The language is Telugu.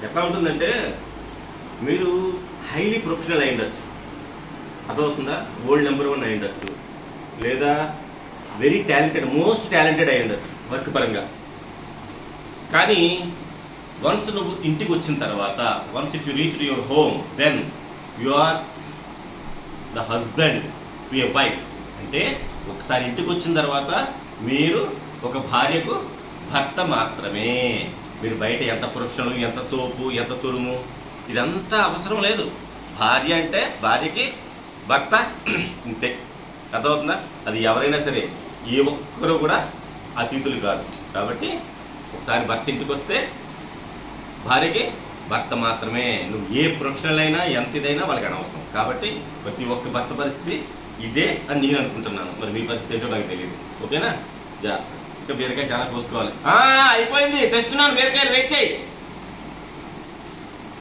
ఎట్లా ఉంటుందంటే మీరు హైలీ ప్రొఫెషనల్ అయి ఉండొచ్చు అర్థమవుతుందా వరల్డ్ నెంబర్ వన్ అయి ఉండొచ్చు లేదా వెరీ టాలెంటెడ్ మోస్ట్ టాలెంటెడ్ అయి ఉండొచ్చు వర్క్ పరంగా కానీ వన్స్ నువ్వు ఇంటికి వచ్చిన తర్వాత once if you reach your home then you are the husband to a wife అంటే ఒకసారి ఇంటికి వచ్చిన తర్వాత మీరు ఒక భార్యకు భర్త మాత్రమే మీరు బయట ఎంత ప్రొఫెషనల్ ఎంత తోపు ఎంత తురుము ఇదంతా అవసరం లేదు భార్య అంటే భార్యకి భర్త ఇంతే అర్థమవుతుందా అది ఎవరైనా సరే ఏ ఒక్కరు కూడా అతిథులు కాదు కాబట్టి ఒకసారి భర్త ఇంటికి వస్తే భార్యకి భర్త మాత్రమే నువ్వు ఏ ప్రొఫెషనల్ అయినా ఎంత ఇదైనా వాళ్ళకి అనవసరం కాబట్టి ప్రతి ఒక్క భర్త పరిస్థితి ఇదే అని నేను అనుకుంటున్నాను మరి మీ పరిస్థితి ఏంటో నాకు తెలియదు ఓకేనా జా ఇంకా బీరకాయ చాలా కోసుకోవాలి ఆ, అయిపోయింది తెస్తున్నాను బీరకాయలు వెయిట్ చేయి